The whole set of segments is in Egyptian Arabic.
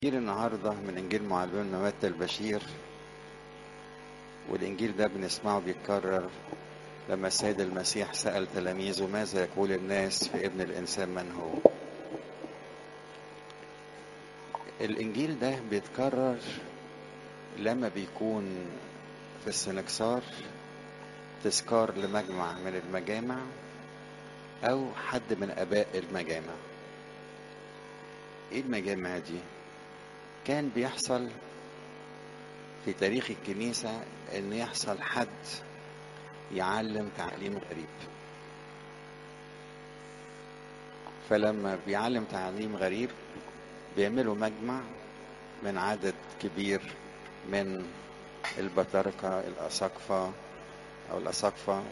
إنجيل النهاردة من إنجيل معلمنا متى البشير والإنجيل ده بنسمعه بيتكرر لما السيد المسيح سأل تلاميذه ماذا يقول الناس في ابن الإنسان من هو الإنجيل ده بيتكرر لما بيكون في السنكسار تذكار لمجمع من المجامع أو حد من آباء المجامع إيه المجامع دي؟ كان بيحصل في تاريخ الكنيسة إن يحصل حد يعلم تعليم غريب فلما بيعلم تعليم غريب بيعملوا مجمع من عدد كبير من البطاركة الأساقفة أو الأساقفة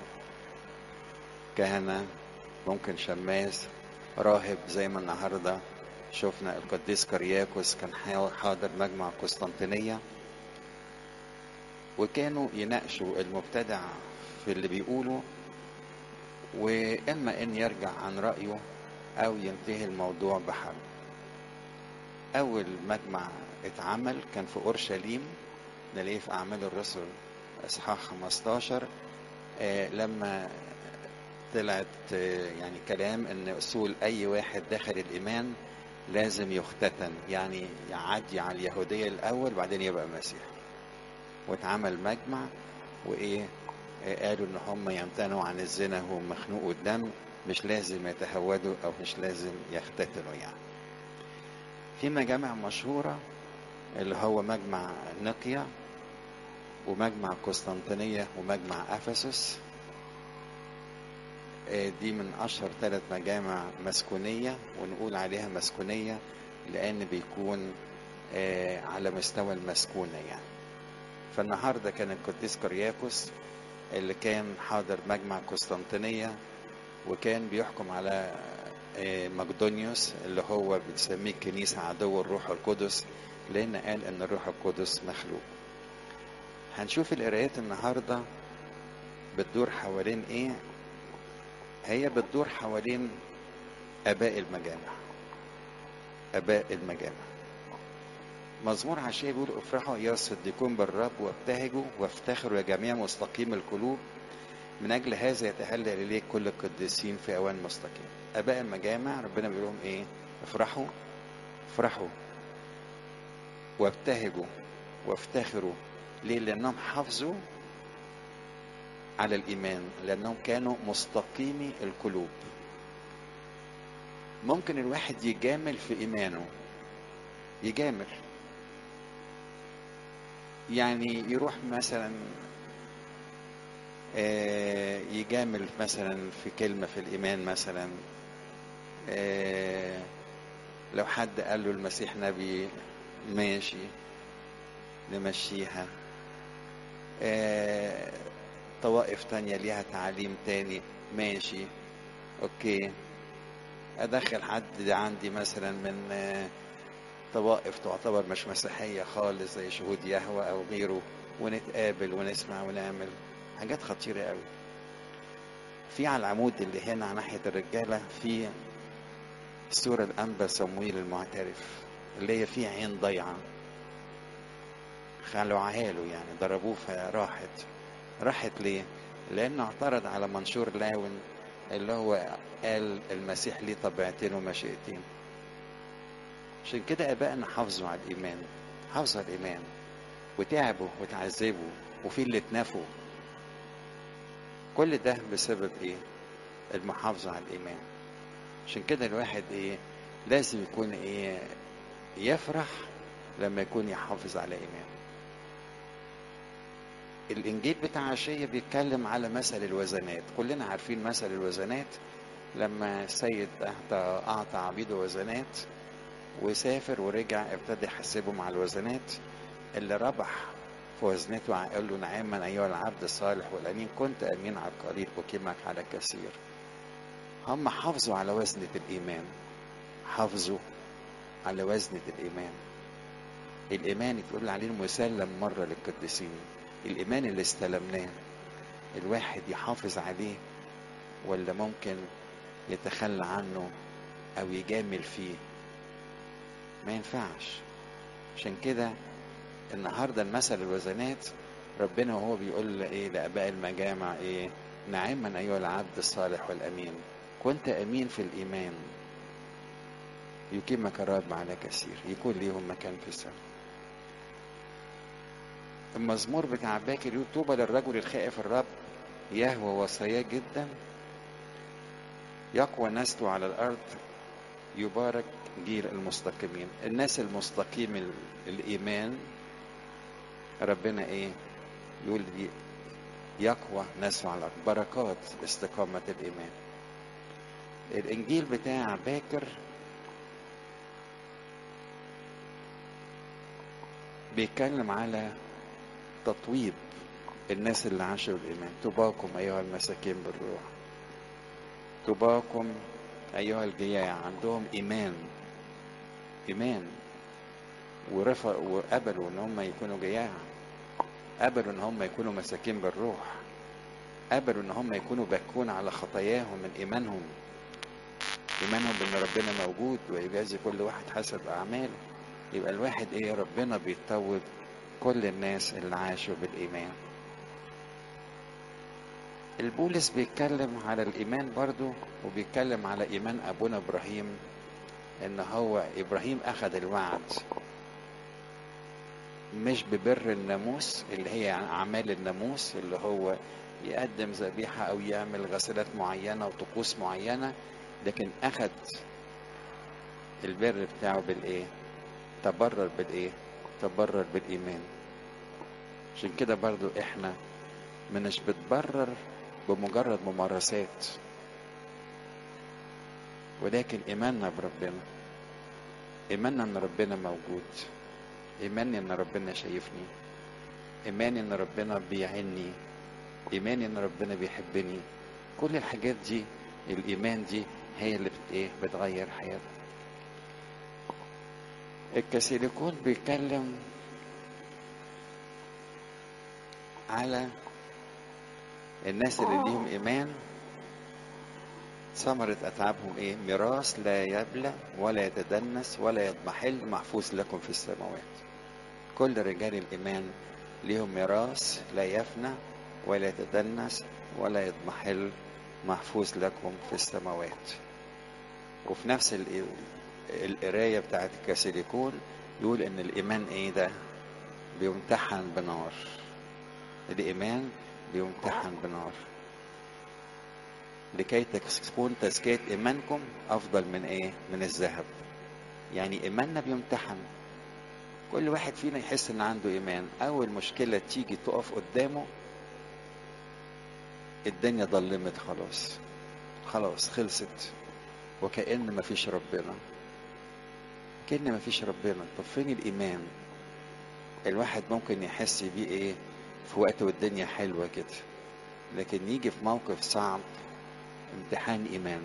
كهنة ممكن شماس راهب زي ما النهارده شفنا القديس كرياكوس كان حاضر مجمع قسطنطينية وكانوا يناقشوا المبتدع في اللي بيقوله وإما إن يرجع عن رأيه أو ينتهي الموضوع بحل أول مجمع اتعمل كان في أورشليم نلاقيه في أعمال الرسل إصحاح 15 آه لما طلعت آه يعني كلام إن أصول أي واحد داخل الإيمان لازم يختتن يعني يعدي على اليهودية الأول بعدين يبقى مسيح واتعمل مجمع وإيه قالوا إن هم يمتنعوا عن الزنا وهم مخنوق الدم مش لازم يتهودوا أو مش لازم يختتنوا يعني في مجامع مشهورة اللي هو مجمع نقيا ومجمع قسطنطينية ومجمع أفسس دي من أشهر ثلاث مجامع مسكونية ونقول عليها مسكونية لأن بيكون على مستوى المسكونة يعني فالنهاردة كان القديس كرياكوس اللي كان حاضر مجمع قسطنطينية وكان بيحكم على مقدونيوس اللي هو بنسميه الكنيسة عدو الروح القدس لأن قال إن الروح القدس مخلوق هنشوف القرايات النهاردة بتدور حوالين إيه هي بتدور حوالين آباء المجامع آباء المجامع مزمور عشية بيقول افرحوا يا الصديقون بالرب وابتهجوا وافتخروا يا جميع مستقيم القلوب من أجل هذا يتهلل إليك كل القديسين في أوان مستقيم آباء المجامع ربنا بيقول لهم إيه افرحوا افرحوا وابتهجوا وافتخروا ليه لأنهم حافظوا على الإيمان لأنهم كانوا مستقيمي القلوب ممكن الواحد يجامل في إيمانه يجامل يعني يروح مثلا يجامل مثلا في كلمة في الإيمان مثلا لو حد قال له المسيح نبي ماشي نمشيها طوائف تانية ليها تعليم تاني ماشي اوكي ادخل حد عندي مثلا من طوائف تعتبر مش مسيحية خالص زي شهود يهوى او غيره ونتقابل ونسمع ونعمل حاجات خطيرة قوي في على العمود اللي هنا ناحية الرجالة في سورة الأنبا صمويل المعترف اللي هي فيه عين ضيعة خلعها له يعني ضربوه فراحت راحت ليه؟ لأنه اعترض على منشور لاون اللي هو قال المسيح ليه طبيعتين ومشيئتين. عشان كده آبائنا حافظوا على الإيمان، حافظوا على الإيمان وتعبوا وتعذبوا وفي اللي اتنفوا. كل ده بسبب إيه؟ المحافظة على الإيمان. عشان كده الواحد إيه؟ لازم يكون إيه؟ يفرح لما يكون يحافظ على إيمانه. الانجيل بتاع عشيه بيتكلم على مثل الوزنات كلنا عارفين مثل الوزنات لما السيد اعطى اعطى عبيده وزنات وسافر ورجع ابتدى يحسبهم على الوزنات اللي ربح في وزنته قال له نعما ايها العبد الصالح والامين كنت امين على القليل اقيمك على الكثير هم حافظوا على وزنة الإيمان حافظوا على وزنة الإيمان الإيمان تقول عليه مسلم مرة للقديسين الإيمان اللي استلمناه الواحد يحافظ عليه ولا ممكن يتخلى عنه أو يجامل فيه ما ينفعش عشان كده النهارده المثل الوزنات ربنا وهو بيقول ايه لاباء المجامع ايه نعما ايها العبد الصالح والامين كنت امين في الايمان يقيمك الرب على كثير يكون ليهم مكان في السماء المزمور بتاع باكر يقول طوبى للرجل الخائف الرب يهوى وصاياه جدا يقوى نسله على الارض يبارك جيل المستقيمين الناس المستقيم ال- الايمان ربنا ايه يقول دي يقوى نسله على الارض بركات استقامه الايمان الانجيل بتاع باكر بيتكلم على تطويب الناس اللي عاشوا الايمان طوباكم ايها المساكين بالروح طوباكم ايها الجياع عندهم ايمان ايمان ورفع وقبلوا ان هم يكونوا جياع قبلوا ان هم يكونوا مساكين بالروح قبلوا ان هم يكونوا باكون على خطاياهم من ايمانهم ايمانهم بان ربنا موجود ويجازي كل واحد حسب اعماله يبقى الواحد ايه ربنا بيطوب كل الناس اللي عاشوا بالايمان البولس بيتكلم على الايمان برضو وبيتكلم على ايمان ابونا ابراهيم ان هو ابراهيم اخذ الوعد مش ببر الناموس اللي هي اعمال الناموس اللي هو يقدم ذبيحه او يعمل غسلات معينه وطقوس معينه لكن اخذ البر بتاعه بالايه تبرر بالايه تبرر بالايمان عشان كده برضو احنا مش بتبرر بمجرد ممارسات ولكن ايماننا بربنا ايماننا ان ربنا موجود ايماني ان ربنا شايفني ايماني ان ربنا بيعني ايماني ان ربنا بيحبني كل الحاجات دي الايمان دي هي اللي بت ايه بتغير حياتنا الكاثوليكون بيتكلم على الناس اللي ليهم ايمان ثمرة أتعابهم إيه؟ ميراث لا يبلى ولا يتدنس ولا يضمحل محفوظ لكم في السماوات. كل رجال الإيمان ليهم ميراث لا يفنى ولا يتدنس ولا يضمحل محفوظ لكم في السماوات. وفي نفس ال- القراية بتاعت الكاثوليكون يقول إن الإيمان إيه ده؟ بيمتحن بنار. الإيمان بيمتحن بنار. لكي تكون تزكية إيمانكم أفضل من إيه؟ من الذهب. يعني إيماننا بيمتحن. كل واحد فينا يحس إن عنده إيمان، أول مشكلة تيجي تقف قدامه الدنيا ضلمت خلاص. خلاص خلصت. وكأن مفيش ربنا. كأن مفيش ربنا، طب فين الإيمان؟ الواحد ممكن يحس بيه إيه؟ في وقت والدنيا حلوة كده. لكن يجي في موقف صعب امتحان ايمان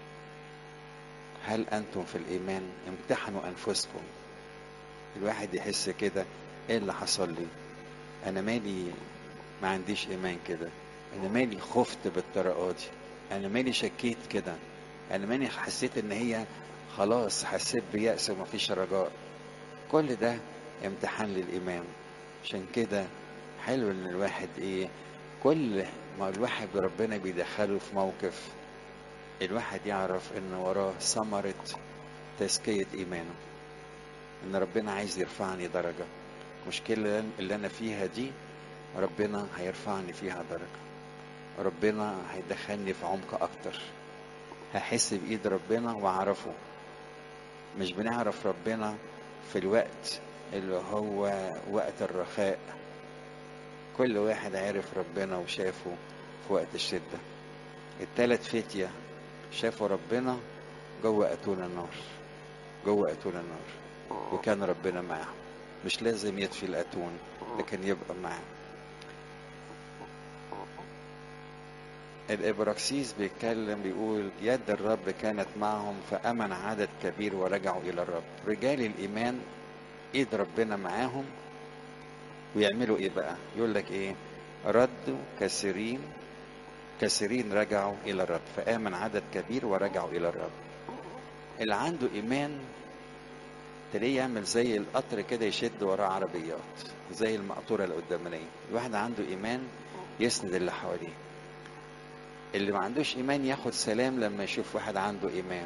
هل انتم في الايمان امتحنوا انفسكم الواحد يحس كده ايه اللي حصل لي انا مالي ما عنديش ايمان كده انا مالي خفت بالطريقه دي انا مالي شكيت كده انا مالي حسيت ان هي خلاص حسيت بيأس ومفيش رجاء كل ده امتحان للايمان عشان كده حلو ان الواحد ايه كل ما الواحد ربنا بيدخله في موقف الواحد يعرف ان وراه ثمرة تزكية ايمانه ان ربنا عايز يرفعني درجة المشكلة اللي انا فيها دي ربنا هيرفعني فيها درجة ربنا هيدخلني في عمق اكتر هحس بايد ربنا واعرفه مش بنعرف ربنا في الوقت اللي هو وقت الرخاء كل واحد عرف ربنا وشافه في وقت الشدة التلات فتية شافوا ربنا جوه أتون النار جوه أتون النار وكان ربنا معاهم مش لازم يطفي الأتون لكن يبقى معاهم الإبراكسيس بيتكلم بيقول يد الرب كانت معهم فأمن عدد كبير ورجعوا إلى الرب رجال الإيمان إيد ربنا معاهم ويعملوا ايه بقى يقول لك ايه ردوا كثيرين كثيرين رجعوا الى الرب فامن عدد كبير ورجعوا الى الرب اللي عنده ايمان تلاقيه يعمل زي القطر كده يشد وراه عربيات زي المقطورة القدامانية الواحد عنده إيمان يسند اللي حواليه اللي ما عندوش إيمان ياخد سلام لما يشوف واحد عنده إيمان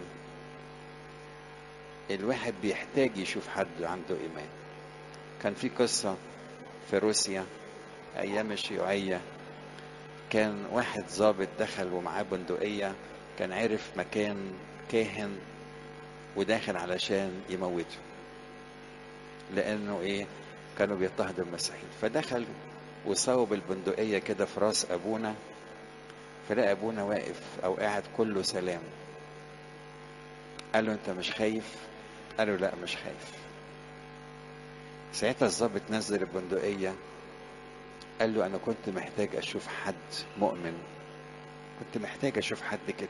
الواحد بيحتاج يشوف حد عنده إيمان كان في قصة في روسيا أيام الشيوعية كان واحد ضابط دخل ومعاه بندقية كان عرف مكان كاهن وداخل علشان يموته لأنه إيه كانوا بيضطهدوا المسيحيين فدخل وصوب البندقية كده في راس أبونا فلقى أبونا واقف أو قاعد كله سلام قال له أنت مش خايف؟ قال له لا مش خايف ساعتها الضابط نزل البندقية قال له أنا كنت محتاج أشوف حد مؤمن كنت محتاج أشوف حد كده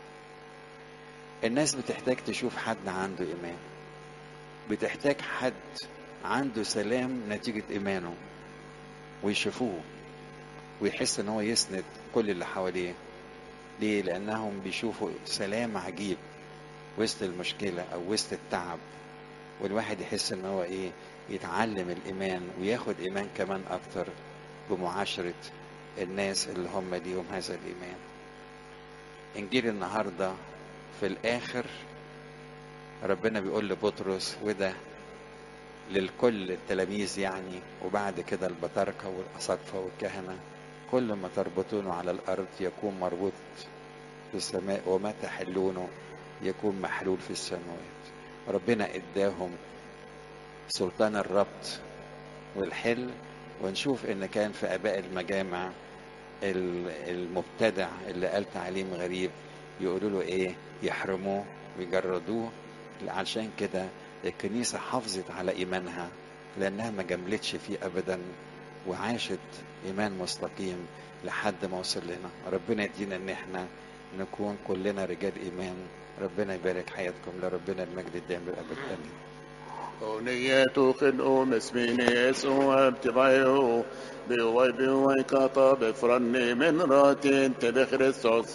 الناس بتحتاج تشوف حد عنده إيمان بتحتاج حد عنده سلام نتيجة إيمانه ويشوفوه ويحس إن هو يسند كل اللي حواليه ليه؟ لأنهم بيشوفوا سلام عجيب وسط المشكلة أو وسط التعب والواحد يحس إن هو إيه يتعلم الإيمان وياخد إيمان كمان أكتر بمعاشرة الناس اللي هم ليهم هذا الإيمان إنجيل النهاردة في الآخر ربنا بيقول لبطرس وده للكل التلاميذ يعني وبعد كده البطاركة والأساقفة والكهنة كل ما تربطونه على الأرض يكون مربوط في السماء وما تحلونه يكون محلول في السماوات ربنا اداهم سلطان الربط والحل ونشوف ان كان في اباء المجامع المبتدع اللي قال تعليم غريب يقولوا له ايه يحرموه ويجردوه علشان كده الكنيسة حافظت على إيمانها لأنها ما جملتش فيه أبدا وعاشت إيمان مستقيم لحد ما وصل لنا ربنا يدينا إن إحنا نكون كلنا رجال إيمان ربنا يبارك حياتكم لربنا المجد الدائم للأبد آمين أغنية خلقهم اسمين يسوع ابتغايه بوي بوي كطاب فرني من راتين تبخ خريستوس